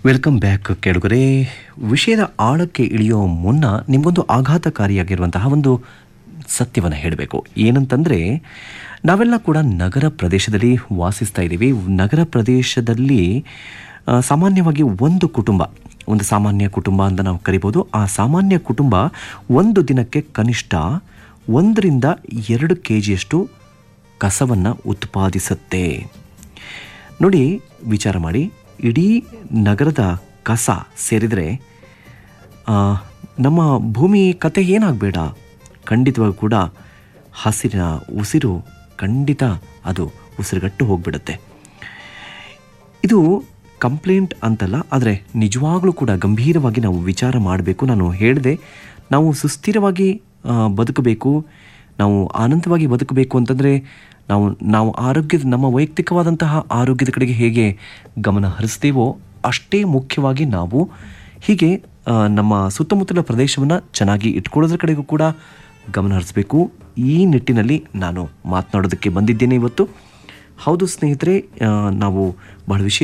welcome back ಕೇಳುಗರೆ ವಿಷಯದ ಆಳಕ್ಕೆ ಇಳಿಯೋ ಮುನ್ನ ನಿಮಗೊಂದು ಆಘಾತಕಾರಿಯಾಗಿರುವಂತಹ ಒಂದು ಸತ್ಯವನ್ನು ಹೇಳಬೇಕು ಏನಂತಂದರೆ ನಾವೆಲ್ಲ ಕೂಡ ನಗರ ಪ್ರದೇಶದಲ್ಲಿ ವಾಸಿಸ್ತಾ ಇದ್ದೀವಿ ನಗರ ಪ್ರದೇಶದಲ್ಲಿ ಆ, ಸಾಮಾನ್ಯವಾಗಿ ಒಂದು ಕುಟುಂಬ ಒಂದು ಸಾಮಾನ್ಯ ಕುಟುಂಬ ಅಂತ ನಾವು ಕರಿಬೋದು ಆ ಸಾಮಾನ್ಯ ಕುಟುಂಬ ಒಂದು ದಿನಕ್ಕೆ ಕನಿಷ್ಠ ಒಂದರಿಂದ ಎರಡು ಕೆ ಜಿಯಷ್ಟು ಕಸವನ್ನು ಉತ್ಪಾದಿಸುತ್ತೆ ನೋಡಿ ವಿಚಾರ ಮಾಡಿ ಇಡೀ ನಗರದ ಕಸ ಸೇರಿದರೆ ಆ, ನಮ್ಮ ಭೂಮಿ ಕತೆ ಏನಾಗಬೇಡ ಖಂಡಿತವಾಗಿ ಕೂಡ ಹಸಿರಿನ ಉಸಿರು ಖಂಡಿತ ಅದು ಉಸಿರುಗಟ್ಟು ಹೋಗ್ಬಿಡುತ್ತೆ ಇದು ಕಂಪ್ಲೇಂಟ್ ಅಂತಲ್ಲ ಆದರೆ ನಿಜವಾಗ್ಲೂ ಕೂಡ ಗಂಭೀರವಾಗಿ ನಾವು ವಿಚಾರ ಮಾಡಬೇಕು ನಾನು ಹೇಳಿದೆ ನಾವು ಸುಸ್ಥಿರವಾಗಿ ಆ, ಬದುಕಬೇಕು ನಾವು ಆನಂದವಾಗಿ ಬದುಕಬೇಕು ಅಂತಂದರೆ ನಾವು ನಾವು ಆರೋಗ್ಯದ ನಮ್ಮ ವೈಯಕ್ತಿಕವಾದಂತಹ ಆರೋಗ್ಯದ ಕಡೆಗೆ ಹೇಗೆ ಗಮನ ಹರಿಸ್ತೀವೋ ಅಷ್ಟೇ ಮುಖ್ಯವಾಗಿ ನಾವು ಹೀಗೆ ಆ, ನಮ್ಮ ಸುತ್ತಮುತ್ತಲ ಪ್ರದೇಶವನ್ನು ಚೆನ್ನಾಗಿ ಇಟ್ಕೊಳ್ಳೋದ್ರ ಕಡೆಗೂ ಕೂಡ ಗಮನ ಹರಿಸಬೇಕು ಈ ನಿಟ್ಟಿನಲ್ಲಿ ನಾನು ಮಾತನಾಡೋದಕ್ಕೆ ಬಂದಿದ್ದೇನೆ ಇವತ್ತು ಹೌದು ಸ್ನೇಹಿತರೆ ಆ, ನಾವು ಬಹಳ ವಿಶೇಷ